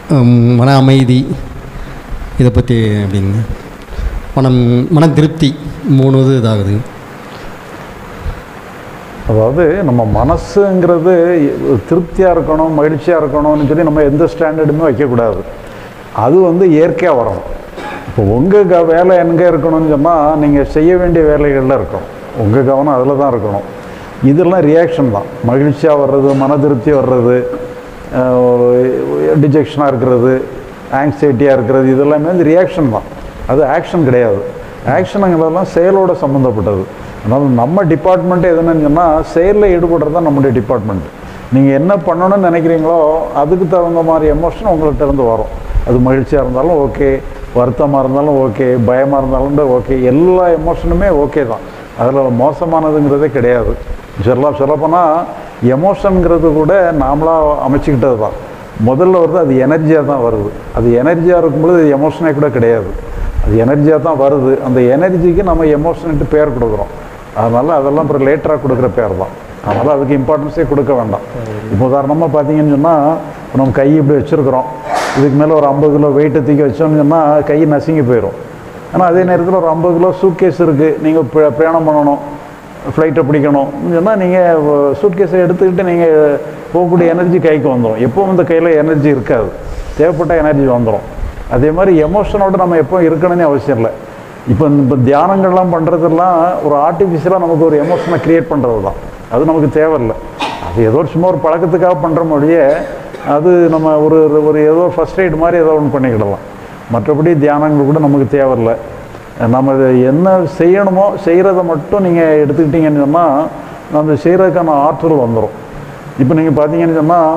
ஹம், மன அமைதி இதை பற்றி அப்படிங்க மனம் மன திருப்தி மூணு இது இதாகுது அதாவது நம்ம மனசுங்கிறது திருப்தியாக இருக்கணும் மகிழ்ச்சியாக இருக்கணும்னு சொல்லி நம்ம எந்த ஸ்டாண்டர்டுமே வைக்கக்கூடாது அது வந்து இயற்கையாக வரணும் இப்போ உங்கள் க வேலை எங்கே இருக்கணும்னு சொன்னால் நீங்கள் செய்ய வேண்டிய வேலைகளில் இருக்கணும் உங்கள் கவனம் அதில் தான் இருக்கணும் இதெல்லாம் ரியாக்ஷன் தான் மகிழ்ச்சியாக வர்றது மன திருப்தி வர்றது டிஜெக்ஷனாக இருக்கிறது ஆங்ஸைட்டியாக இருக்கிறது இதெல்லாமே வந்து ரியாக்ஷன் தான் அது ஆக்ஷன் கிடையாது ஆக்ஷனுங்கிறதெல்லாம் செயலோட சம்மந்தப்பட்டது அதனால் நம்ம டிபார்ட்மெண்ட் எதுன்னு சொன்னால் செயலில் ஈடுபடுறது தான் நம்முடைய டிபார்ட்மெண்ட் நீங்கள் என்ன பண்ணணும்னு நினைக்கிறீங்களோ அதுக்கு தகுந்த மாதிரி எமோஷன் உங்கள்கிட்ட இருந்து வரும் அது மகிழ்ச்சியாக இருந்தாலும் ஓகே வருத்தமாக இருந்தாலும் ஓகே பயமாக இருந்தாலும் ஓகே எல்லா எமோஷனுமே ஓகே தான் அதில் மோசமானதுங்கிறதே கிடையாது சொல்ல சொல்லப்போனால் எமோஷனுங்கிறது கூட நாமளாக அமைச்சிக்கிட்டது தான் முதல்ல வருது அது எனர்ஜியாக தான் வருது அது எனர்ஜியாக இருக்கும்பொழுது அது எமோஷனே கூட கிடையாது அது எனர்ஜியாக தான் வருது அந்த எனர்ஜிக்கு நம்ம எமோஷன்ட்டு பேர் கொடுக்குறோம் அதனால் அதெல்லாம் அப்புறம் லேட்டராக கொடுக்குற பேர் தான் அதனால் அதுக்கு இம்பார்ட்டன்ஸே கொடுக்க வேண்டாம் இப்போ உதாரணமாக பார்த்தீங்கன்னு சொன்னால் இப்போ நம்ம கை இப்படி வச்சுருக்குறோம் இதுக்கு மேலே ஒரு ஐம்பது கிலோ வெயிட்டை தூக்கி வச்சோம்னு சொன்னால் கை நசுங்கி போயிடும் ஆனால் அதே நேரத்தில் ஒரு ஐம்பது கிலோ சூட்கேஸ் இருக்குது நீங்கள் பிரயாணம் பண்ணணும் ஃப்ளைட்டை பிடிக்கணும் சொன்னால் நீங்கள் சூட்கேஸை எடுத்துக்கிட்டு நீங்கள் போகக்கூடிய எனர்ஜி கைக்கு வந்துடும் எப்போவும் இந்த கையில் எனர்ஜி இருக்காது தேவைப்பட்ட எனர்ஜி வந்துடும் அதே மாதிரி எமோஷனோட நம்ம எப்போ இருக்கணும்னு அவசியம் இல்லை இப்போ இப்போ தியானங்கள்லாம் பண்ணுறதெல்லாம் ஒரு ஆர்டிஃபிஷியலாக நமக்கு ஒரு எமோஷனை க்ரியேட் பண்ணுறது தான் அது நமக்கு தேவையில்லை அது ஏதோ ஒரு சும்மா ஒரு பழக்கத்துக்காக பண்ணுற மொழியே அது நம்ம ஒரு ஒரு ஏதோ ஃபஸ்ட் எய்ட் மாதிரி ஏதோ ஒன்று பண்ணிக்கிடலாம் மற்றபடி தியானங்கள் கூட நமக்கு தேவையில்லை நம்ம இது என்ன செய்யணுமோ செய்கிறத மட்டும் நீங்கள் எடுத்துக்கிட்டீங்கன்னு சொன்னால் நம்ம செய்கிறதுக்கான ஆற்றல் வந்துடும் இப்போ நீங்கள் பார்த்தீங்கன்னு சொன்னால்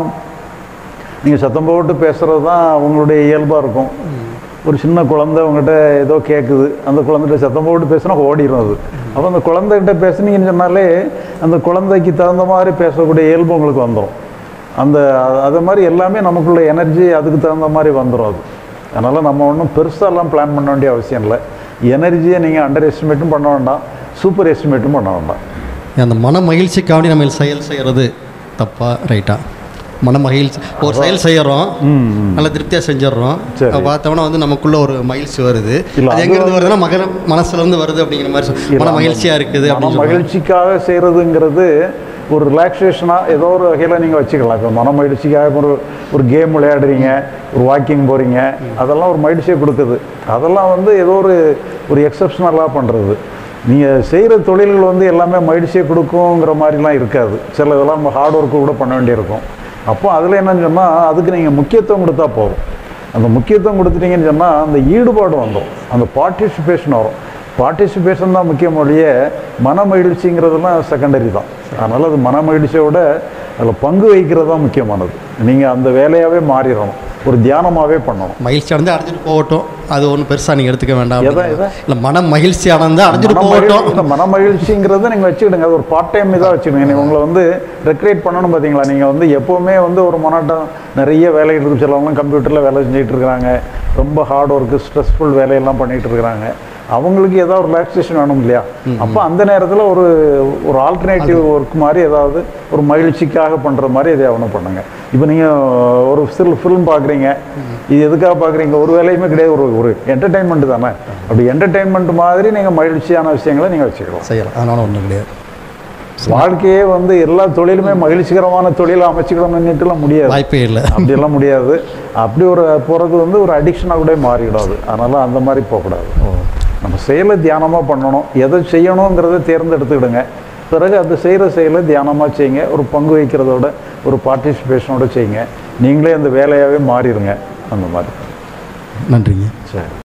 நீங்கள் சத்தம் போட்டு பேசுகிறது தான் உங்களுடைய இயல்பாக இருக்கும் ஒரு சின்ன குழந்தை உங்கள்கிட்ட ஏதோ கேட்குது அந்த குழந்தைகிட்ட சத்தம் போட்டு பேசினா ஓடிடும் அது அப்போ அந்த குழந்தைகிட்ட பேசுனீங்கன்னு சொன்னாலே அந்த குழந்தைக்கு தகுந்த மாதிரி பேசக்கூடிய இயல்பு உங்களுக்கு வந்துடும் அந்த அது மாதிரி எல்லாமே நமக்குள்ள எனர்ஜி அதுக்கு தகுந்த மாதிரி வந்துடும் அது அதனால் நம்ம ஒன்றும் பெருசாலாம் பிளான் பண்ண வேண்டிய அவசியம் இல்லை எனர்ஜியை நீங்கள் அண்டர் எஸ்டிமேட்டும் பண்ண வேண்டாம் சூப்பர் எஸ்டிமேட்டும் பண்ண வேண்டாம் அந்த மன மகிழ்ச்சிக்காண்டி நம்ம செயல் செய்கிறது தப்பா ரைட்டா மன மகிழ்ச்சி ஒரு செயல் செய்யறோம் நல்ல திருப்தியாக செஞ்சிடறோம் சரி. அப்ப பார்த்தோம்னா வந்து நமக்குள்ள ஒரு மகிழ்ச்சி வருது இல்ல, அது அது எங்கேருந்து வருதுன்னா மக மனசுல இருந்து வருது அப்படிங்கிற மாதிரி சொல்~ மன மகிழ்ச்சியாக இருக்குது மன அப்படின்னு சொல்றாங்க. மகிழ்ச்சிக்காக செய்கிறதுங்கிறது ஒரு ரிலாக்ஸேஷனாக ஏதோ ஒரு வகையில் நீங்கள் வச்சுக்கலாம் இப்போ மன மகிழ்ச்சிக்காக ஒரு ஒரு கேம் விளையாடுறீங்க ஒரு வாக்கிங் போகிறீங்க அதெல்லாம் ஒரு மகிழ்ச்சியை கொடுக்குது அதெல்லாம் வந்து ஏதோ ஒரு ஒரு எக்ஸப்ஷனலாக பண்ணுறது நீங்கள் செய்கிற தொழில்கள் வந்து எல்லாமே மகிழ்ச்சியை கொடுக்குங்கிற மாதிரிலாம் இருக்காது சில இதெல்லாம் நம்ம ஹார்ட் ஒர்க்கு கூட பண்ண வேண்டியிருக்கும் அப்போ அதில் என்னன்னு சொன்னால் அதுக்கு நீங்கள் முக்கியத்துவம் கொடுத்தா போதும் அந்த முக்கியத்துவம் கொடுத்துட்டீங்கன்னு சொன்னால் அந்த ஈடுபாடு வந்துடும் அந்த பார்ட்டிசிபேஷன் வரும் பார்ட்டிசிபேஷன் தான் முக்கியம் ஒழிய மன மகிழ்ச்சிங்கிறதுலாம் செகண்டரி தான் அதனால் அது மன மகிழ்ச்சியோட அதில் பங்கு வைக்கிறது தான் முக்கியமானது நீங்கள் அந்த வேலையாகவே மாறிடணும் ஒரு தியானமாகவே பண்ணணும் மகிழ்ச்சி அடைஞ்சு அடைஞ்சிட்டு போகட்டும் அது ஒன்றும் பெருசாக நீங்கள் எடுத்துக்க வேண்டாம் எதை, எதை? இல்லை மன மகிழ்ச்சி அடைந்து அடைஞ்சிட்டு மன போகட்டும் மகிழ்ச்சி- இந்த மன மகிழ்ச்சிங்கிறத நீங்கள் வச்சுக்கிடுங்க அது ஒரு பார்ட் டைம் இதாக வச்சுக்கோங்க நீங்கள் உங்களை வந்து ரெக்ரியேட் பண்ணணும் பார்த்தீங்களா நீங்கள் வந்து எப்போவுமே வந்து ஒரு மனாட்டம் நிறைய வேலைகள் இருக்கு சிலவங்க கம்ப்யூட்டரில் வேலை செஞ்சுட்டு இருக்கிறாங்க ரொம்ப ஹார்ட் ஒர்க்கு ஸ்ட்ரெஸ்ஃபுல் வேலையெல்லாம் பண்ணிட்டு இருக்கிறாங்க அவங்களுக்கு ஏதாவது ரிலாக்ஸேஷன் வேணும் இல்லையா அப்போ அந்த நேரத்தில் ஒரு ஒரு ஆல்டர்னேட்டிவ் ஒர்க் மாதிரி ஏதாவது ஒரு மகிழ்ச்சிக்காக பண்ணுற மாதிரி எதையாவது ஒன்று பண்ணுங்க இப்போ நீங்கள் ஒரு சில் ஃபிலிம் பார்க்குறீங்க இது எதுக்காக பார்க்குறீங்க ஒரு வேலையுமே கிடையாது ஒரு ஒரு என்டர்டெயின்மெண்ட் தானே அப்படி என்டர்டெயின்மெண்ட் மாதிரி நீங்கள் மகிழ்ச்சியான விஷயங்களை நீங்கள் வச்சுக்கலாம் செய்யலாம் அதனால ஒன்றும் கிடையாது வாழ்க்கையே வந்து எல்லா தொழிலுமே மகிழ்ச்சிகரமான தொழிலை அமைச்சுக்கணும்னுட்டுலாம் முடியாது வாய்ப்பே இல்லை அப்படியெல்லாம் முடியாது அப்படி ஒரு போகிறது வந்து ஒரு அடிக்ஷனாக கூட மாறிவிடாது அதனால் அந்த மாதிரி போகக்கூடாது நம்ம செயலை தியானமாக பண்ணணும் எதை செய்யணுங்கிறத தேர்ந்தெடுத்துக்கிடுங்க பிறகு அது செய்கிற செயலை தியானமாக செய்யுங்க ஒரு பங்கு வைக்கிறதோட ஒரு பார்ட்டிசிபேஷனோட செய்யுங்க நீங்களே அந்த வேலையாகவே மாறிடுங்க அந்த மாதிரி நன்றிங்க சரி